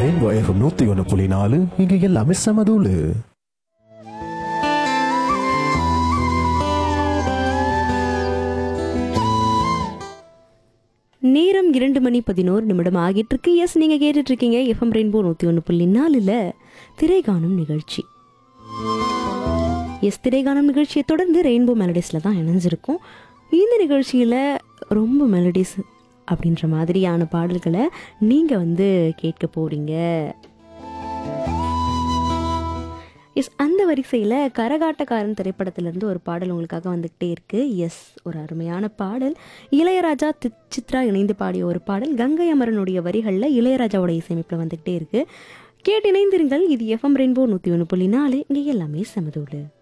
rainbow FM நூத்தி ஒன்று புள்ளி நாலு இங்க எல்லாமே செமதூளு நேரம் இரண்டு மணி பதினோரு நிமிடம் ஆகிட்டு இருக்கு எஸ் நீங்க கேட்டுட்டு இருக்கீங்க எஃப்எம் ரெயின்போ நூத்தி ஒன்று புள்ளி நாலுல திரைகாணும் நிகழ்ச்சி எஸ் திரைகாணும் நிகழ்ச்சியை தொடர்ந்து ரெயின்போ மெலடிஸில் தான் இணைஞ்சிருக்கும் இந்த நிகழ்ச்சியில் ரொம்ப மெலடிஸ் அப்படின்ற மாதிரியான பாடல்களை நீங்கள் வந்து கேட்க போறீங்க எஸ் அந்த வரிசையில் கரகாட்டக்காரன் திரைப்படத்திலிருந்து ஒரு பாடல் உங்களுக்காக வந்துக்கிட்டே இருக்கு எஸ் ஒரு அருமையான பாடல் இளையராஜா தி- சித்ரா இணைந்து பாடிய ஒரு பாடல் கங்கை அமரனுடைய வரிகளில் இளையராஜாவோட இசையமைப்பில் வந்துக்கிட்டே இருக்கு கேட்டு இணைந்திருங்கள் இது எஃப்எம் ரெயின்போ நூற்றி ஒன்று புள்ளி நாலு இங்கே எல்லாமே சமதோடு